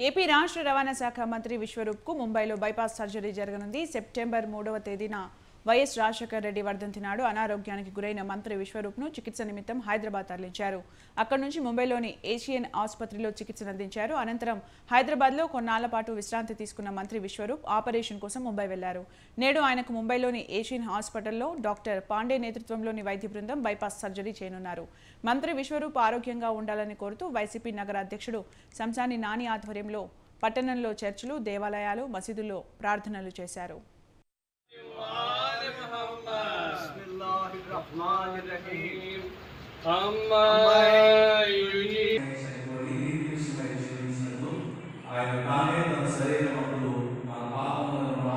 AP రాష్ట్ర రవాణా శాఖ మంత్రి విశ్వరూప్కు ముంబైలో బైపాస్ సర్జరీ జరగనుంది సెప్టెంబర్ మూడవ తేదీన వైఎస్ రాజశేఖర రెడ్డి వర్ధంతి నాడు అనారోగ్యానికి గురైన మంత్రి విశ్వరూప్ను చికిత్స నిమిత్తం హైదరాబాద్ తరలించారు అక్కడి నుంచి ముంబైలోని ఏషియన్ ఆసుపత్రిలో చికిత్స అందించారు అనంతరం హైదరాబాద్లో కొన్నాళ్ల పాటు విశ్రాంతి తీసుకున్న మంత్రి విశ్వరూప్ ఆపరేషన్ కోసం ముంబై వెళ్లారు నేడు ఆయనకు ముంబైలోని ఏషియన్ హాస్పిటల్లో డాక్టర్ పాండే నేతృత్వంలోని వైద్య బృందం బైపాస్ సర్జరీ చేయనున్నారు మంత్రి విశ్వరూప్ ఆరోగ్యంగా ఉండాలని కోరుతూ వైసీపీ నగర అధ్యక్షుడు సంసాని నాని ఆధ్వర్యంలో పట్టణంలో చర్చిలు దేవాలయాలు మసీదుల్లో ప్రార్థనలు చేశారు Bismillahirrahmanirrahim. అమ్మా యుని ఆయన తానే తన శరీరములు మన పాపములను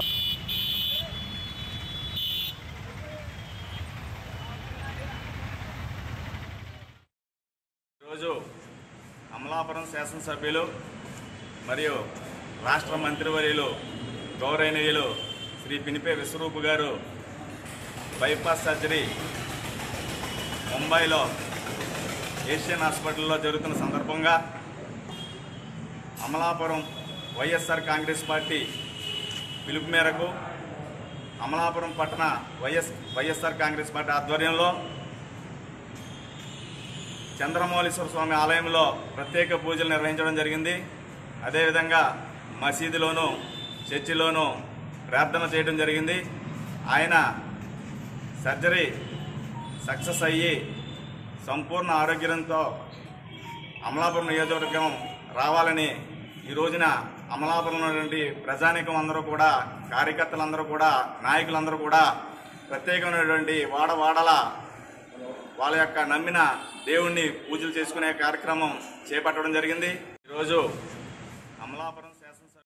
ఈరోజు అమలాపురం శాసనసభ్యులు మరియు రాష్ట్ర మంత్రివర్యులు గౌరవనీయులు శ్రీ పినిపే విశ్వరూప్ గారు బైపాస్ సర్జరీ ముంబైలో ఏషియన్ హాస్పిటల్లో జరుగుతున్న సందర్భంగా అమలాపురం వైఎస్ఆర్ కాంగ్రెస్ పార్టీ పిలుపు మేరకు అమలాపురం పట్టణ వైఎస్ వైఎస్ఆర్ కాంగ్రెస్ పార్టీ ఆధ్వర్యంలో చంద్రమౌళీశ్వర స్వామి ఆలయంలో ప్రత్యేక పూజలు నిర్వహించడం జరిగింది అదేవిధంగా మసీదులోను చర్చిలోను ప్రార్థన చేయడం జరిగింది ఆయన సర్జరీ సక్సెస్ అయ్యి సంపూర్ణ ఆరోగ్యంతో అమలాపురం నియోజకవర్గం రావాలని ఈ రోజున అమలాపురం ఉన్నటువంటి ప్రజానీకం అందరూ కూడా కార్యకర్తలందరూ కూడా నాయకులందరూ కూడా ప్రత్యేకమైనటువంటి వాడవాడల వాళ్ళ యొక్క నమ్మిన దేవుణ్ణి పూజలు చేసుకునే కార్యక్రమం చేపట్టడం జరిగింది ఈరోజు అమలాపురం